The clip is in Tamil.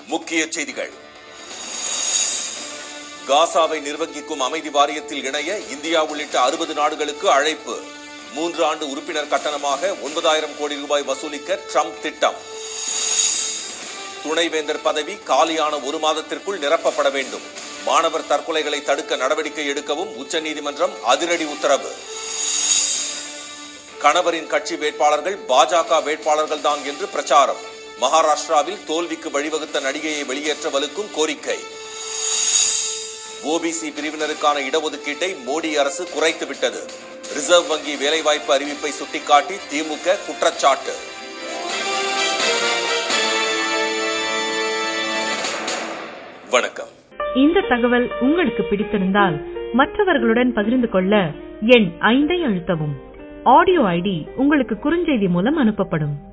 முக்கிய செய்திகள் காசாவை நிர்வகிக்கும் அமைதி வாரியத்தில் இணைய இந்தியா உள்ளிட்ட அறுபது நாடுகளுக்கு அழைப்பு மூன்று ஆண்டு உறுப்பினர் கட்டணமாக ஒன்பதாயிரம் கோடி ரூபாய் வசூலிக்க ட்ரம்ப் திட்டம் துணைவேந்தர் பதவி காலியான ஒரு மாதத்திற்குள் நிரப்பப்பட வேண்டும் மாணவர் தற்கொலைகளை தடுக்க நடவடிக்கை எடுக்கவும் உச்சநீதிமன்றம் அதிரடி உத்தரவு கணவரின் கட்சி வேட்பாளர்கள் பாஜக வேட்பாளர்கள் தான் என்று பிரச்சாரம் மகாராஷ்டிராவில் தோல்விக்கு வழிவகுத்த நடிகையை வெளியேற்ற வலுக்கும் கோரிக்கை ஓபிசி பிரிவினருக்கான இடஒதுக்கீட்டை மோடி அரசு குறைத்து விட்டது ரிசர்வ் வங்கி வேலைவாய்ப்பு அறிவிப்பை சுட்டிக்காட்டி திமுக குற்றச்சாட்டு வணக்கம் இந்த தகவல் உங்களுக்கு பிடித்திருந்தால் மற்றவர்களுடன் பகிர்ந்து கொள்ள எண் ஐந்தை அழுத்தவும் ஆடியோ ஐடி உங்களுக்கு குறுஞ்செய்தி மூலம் அனுப்பப்படும்